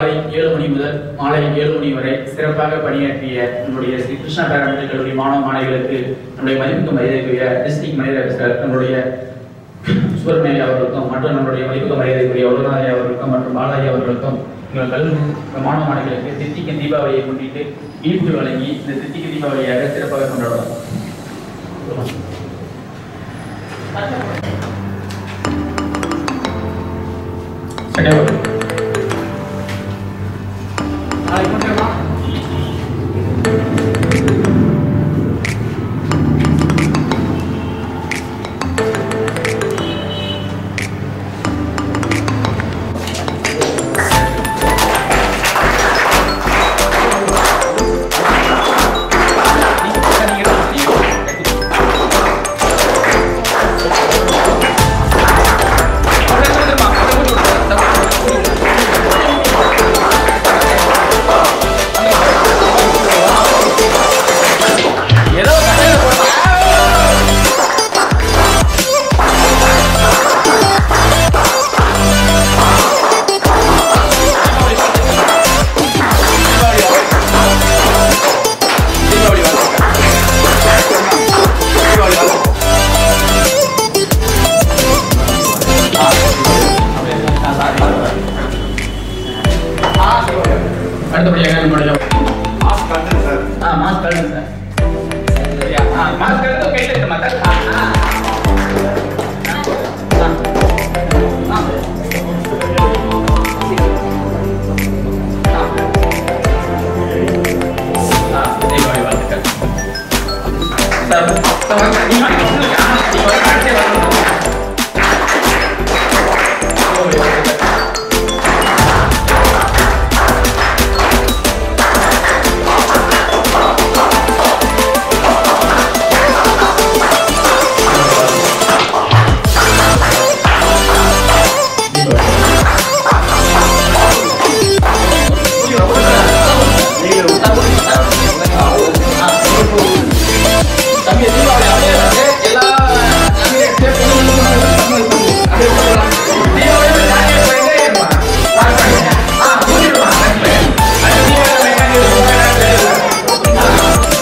காலை ஏழு மணி முதல் மாலை ஏழு மணி வரை சிறப்பாக பணியாற்றிய நம்முடைய ஸ்ரீ கிருஷ்ணா பேரமிட்டல் கல்லூரி மாணவ மாணவிகளுக்கு நம்முடைய மதிப்புக்கு மரியாதைக்குரிய டிஸ்ட்ரிக்ட் மேனேஜர் ஆஃபீஸர் நம்முடைய சுவர்ணேரி அவர்களுக்கும் மற்றும் நம்முடைய மதிப்புக்கு மரியாதைக்குரிய உலகநாதி அவர்களுக்கும் மற்றும் பாலாஜி அவர்களுக்கும் எங்கள் கல்லூரி மாணவ மாணவிகளுக்கு தித்திக்கு தீபாவளியை முன்னிட்டு இனிப்புகள் வழங்கி இந்த தித்திக்கு தீபாவளியாக சிறப்பாக கொண்டாடுவோம் சரியா நாளைக்கு பண்ணுறோமா ஏதோ கடையில போடலாம் அடுத்தபடியாக நம்முடைய ஆ மாஸ்க் கழுங்க சார் சரியா ஆ மாஸ்க் கழுங்க கையில் இருக்க மாட்டார் ஆ ஆ ஆ. ஆ. ஆ. தீபாவளி வாழ்த்துக்கள். சார், சார், வாங்க. நீங்க வாங்க. ஆ, நீங்க வாங்க. அடுத்தே வாங்க. தீபாவளி வாழ்த்துக்கள். தம்பி தீபாவளி அப்படியே வந்து எல்லா தம்பி சேர்த்து அப்படியே போடலாம். தீபாவளி ஜாலியா போயிட்டே இருப்பான். பாரு பாருங்க. ஆ, ஊதிடுவான் தம்பி. அது தீபாவளி மெக்கானிக் ரொம்ப நேரம்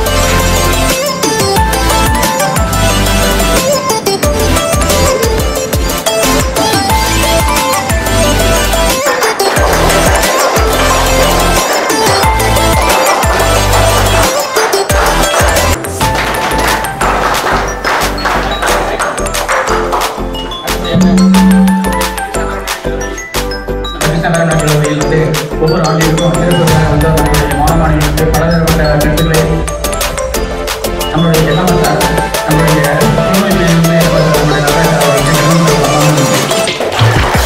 கிருஷ்ணபெருமாள் கல்லூரியில் வந்து ஒவ்வொரு ஆண்டிற்கும் சிறப்பு வந்து நம்முடைய மாணவர்களுக்கு பலதரப்பட்ட கருத்துக்களை நம்மளுடைய எல்லாம் சார் நம்மளுடைய முன்னுரிமை நம்முடைய நடராஜர் அவர்களுக்கு கலந்து கொள்ளலாம்.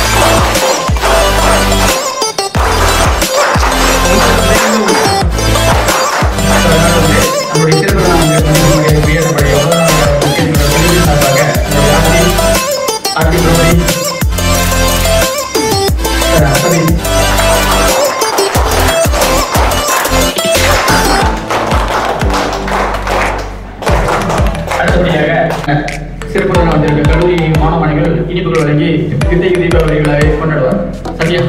அதனால வந்து நம்முடைய சிறப்பு நம்முடைய நம்முடைய பிஎஸ் பழைய கல்லூரி சார்பாக நம்முடைய ஆர்டி ஆர்டி பிரபரி அப்படி அடுத்தபடியாக சிறப்புடன் வந்திருக்க கல்லூரி மாணவ மாணவிகள் இனிப்புகள் வழங்கி தித்தை தீபாவளி விழாவை கொண்டாடுவார் சரியா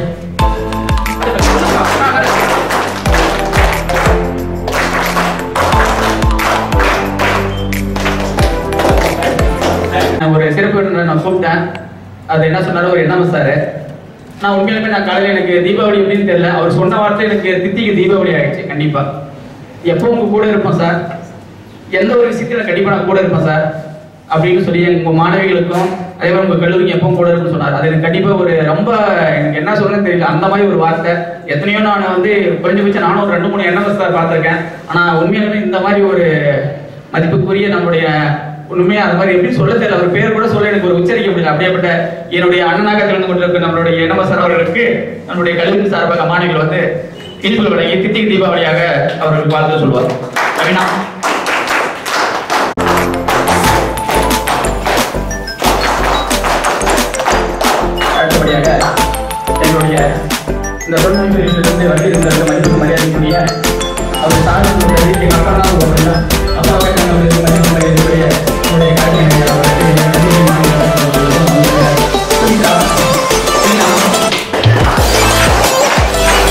நான் ஒரு சிறப்பு விருந்தினரை நான் கூப்பிட்டேன் அது என்ன சொன்னாரு ஒரு என்ன சார் நான் உண்மையிலுமே நான் காலையில் எனக்கு தீபாவளி எப்படின்னு தெரியல அவர் சொன்ன வார்த்தை எனக்கு தித்திக்கு தீபாவளி ஆயிடுச்சு கண்டிப்பா எப்போ உங்க கூட இருப்போம் சார் எந்த ஒரு விஷயத்துல கண்டிப்பா நான் கூட இருப்பேன் சார் அப்படின்னு சொல்லி உங்க மாணவிகளுக்கும் அதே மாதிரி உங்க கல்லூரிக்கு எப்பவும் கூட இருக்குன்னு சொன்னார் அது எனக்கு கண்டிப்பா ஒரு ரொம்ப எனக்கு என்ன சொல்றேன்னு தெரியல அந்த மாதிரி ஒரு வார்த்தை எத்தனையோ நான் வந்து குறைஞ்சபட்சம் நானும் ஒரு ரெண்டு மூணு என்எம்எஸ் சார் பார்த்திருக்கேன் ஆனா உண்மையாலுமே இந்த மாதிரி ஒரு மதிப்புக்குரிய நம்முடைய உண்மையா அது மாதிரி எப்படி சொல்ல தெரியல அவர் பேர் கூட சொல்ல எனக்கு ஒரு உச்சரிக்க முடியல அப்படியேப்பட்ட என்னுடைய அண்ணனாக கலந்து கொண்டிருக்க நம்மளுடைய இனவசர் அவர்களுக்கு நம்மளுடைய கல்லூரி சார்பாக மாணவிகள் வந்து இனிப்புகள் வழங்கி தித்திக்கு தீபாவளியாக அவர்களுக்கு வாழ்த்து சொல்வார் கவினா அடுத்தபடியாக எங்களுடைய இந்த தொழில்நுட்பத்திலிருந்து வந்திருந்த மதிப்பு மரியாதைக்குரிய அவர் சார்ந்து எங்கள் அப்பா தான் ஒரு அப்பாவை நாங்கள் மதிப்பு மரியாதைக்குரிய உங்களுடைய காரியங்களை அவர்களுக்கு நன்றி மாநில சுனிதா சுனிதா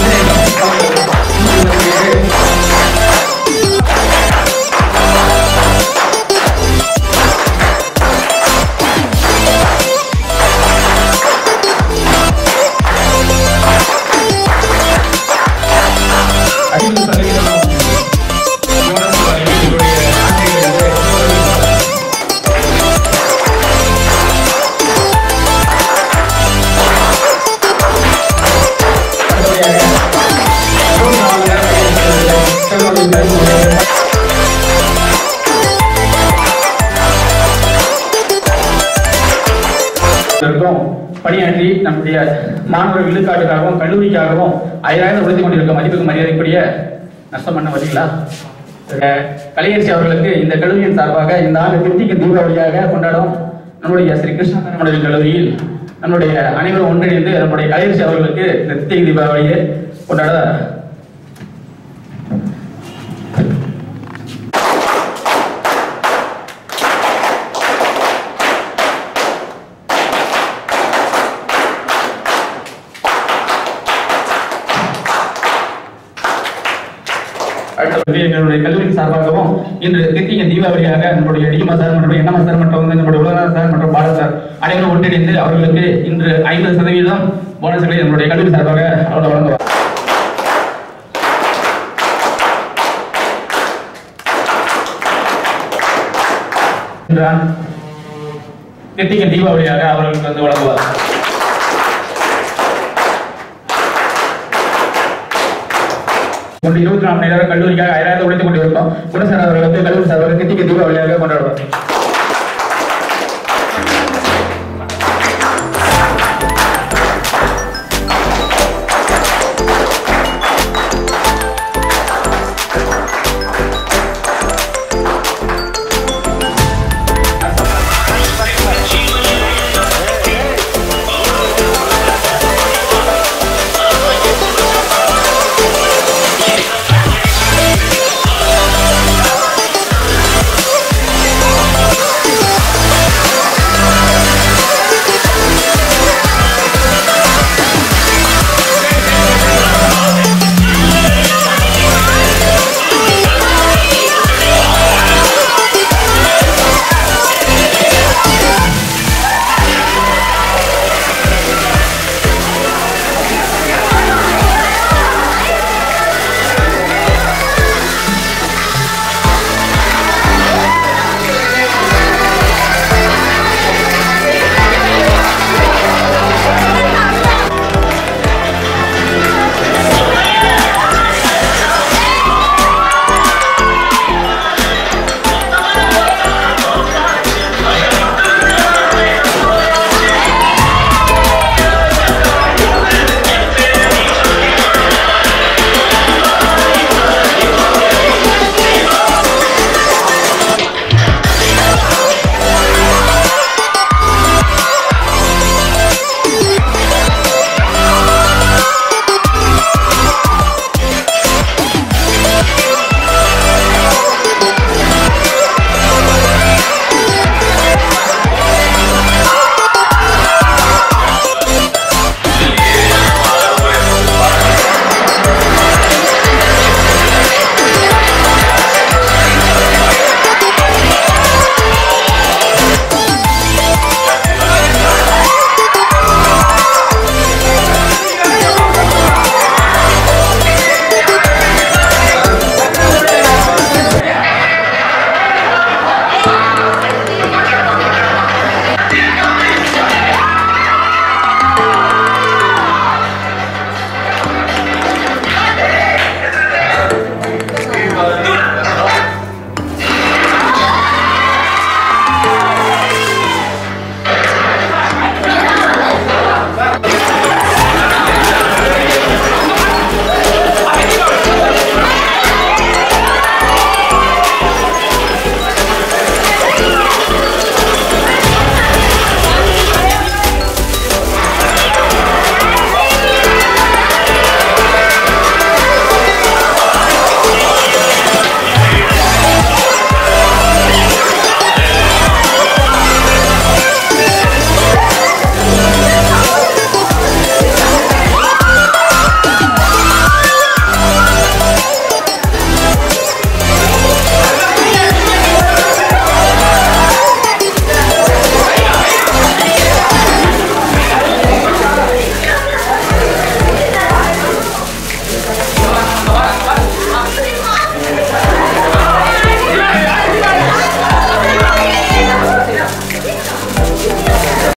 இருக்கக்கூடிய மாணவர் விழுக்காட்டுக்காகவும் கல்லூரிக்காகவும் ஐயாயிரம் உழைத்துக் கொண்டிருக்க மதிப்புக்கு மரியாதைக்குரிய நஷ்டம் பண்ண வரீங்களா அஹ் கலையரசி அவர்களுக்கு இந்த கல்லூரியின் சார்பாக இந்த ஆண்டு கிருத்திக தீபாவளியாக கொண்டாடும் நம்முடைய ஸ்ரீ கிருஷ்ண மண்டல கல்லூரியில் நம்முடைய அனைவரும் ஒன்றிணைந்து நம்முடைய கலையரசி அவர்களுக்கு இந்த கிருத்திகை தீபாவளியை கொண்டாட அடுத்தபடி எங்களுடைய கல்லூரி சார்பாகவும் இன்று கிருத்திகை தீபாவளியாக நம்முடைய டிமா சார் மற்றும் என்எம் சார் மற்றும் வந்து நம்முடைய உலகநாத சார் மற்றும் பாரத் சார் அனைவரும் ஒன்றிணைந்து அவர்களுக்கு இன்று ஐம்பது சதவீதம் போனஸ்களை நம்முடைய கல்லூரி சார்பாக அவர்கள் வழங்குவார் இன்றான் கிருத்திகை தீபாவளியாக அவர்களுக்கு வந்து வழங்குவார் ஒன்று இருபத்தி நாலு மணி நேரம் கல்லூரிக்காக ஆயிரம் உழைத்துக் கொண்டிருக்கோம் குணசார் அவர்கள் வந்து கல்லூரி சார்பாக கிருத்திகை தீபாவளியாக கொண்டாடுவார்